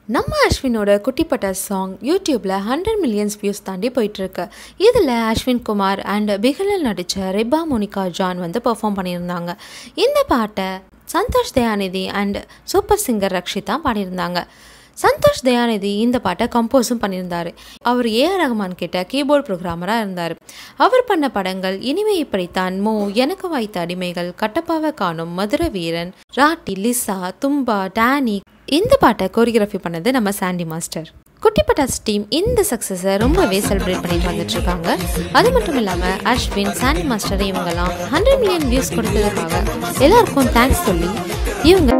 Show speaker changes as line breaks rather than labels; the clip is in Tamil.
நம்ம அஸ்வினோட குட்டிப்பட்ட சாங் யூடியூப்பில் ஹண்ட்ரட் மில்லியன்ஸ் வியூஸ் தாண்டி போயிட்டுருக்கு இதில் அஸ்வின் குமார் அண்ட் பிகலில் நடித்த ரெபா மோனிகா ஜான் வந்து பெர்ஃபார்ம் பண்ணியிருந்தாங்க இந்த பாட்டை Santhosh Dhayanidhi and super singer Rakshitha பாடியிருந்தாங்க சந்தோஷ் தயாநிதி இந்த பாட்டை கம்போஸும் பண்ணியிருந்தார் அவர் ஏஆர் ரஹ்மான் கிட்ட கீபோர்ட் ப்ரோக்ராமராக இருந்தார் அவர் பண்ண படங்கள் இனிமே இப்படித்தான் மோ எனக்கு வாய்த்த அடிமைகள் கட்டப்பாவை காணும் மதுர வீரன் ராட்டி லிசா தும்பா டேனி இந்த பாட்டை கோரியோகிராஃபி பண்ணது நம்ம சாண்டி மாஸ்டர் குட்டி பட்டாஸ் டீம் இந்த சக்ஸஸை ரொம்பவே செலிப்ரேட் பண்ணிட்டு வந்துட்டு இருக்காங்க அது மட்டும் இல்லாமல் அஸ்வின் சாண்டி மாஸ்டர் இவங்கெல்லாம் ஹண்ட்ரட் மில்லியன் வியூஸ் கொடுத்ததுக்காக எல்லாருக்கும் தேங்க்ஸ் சொல்லி இவங்க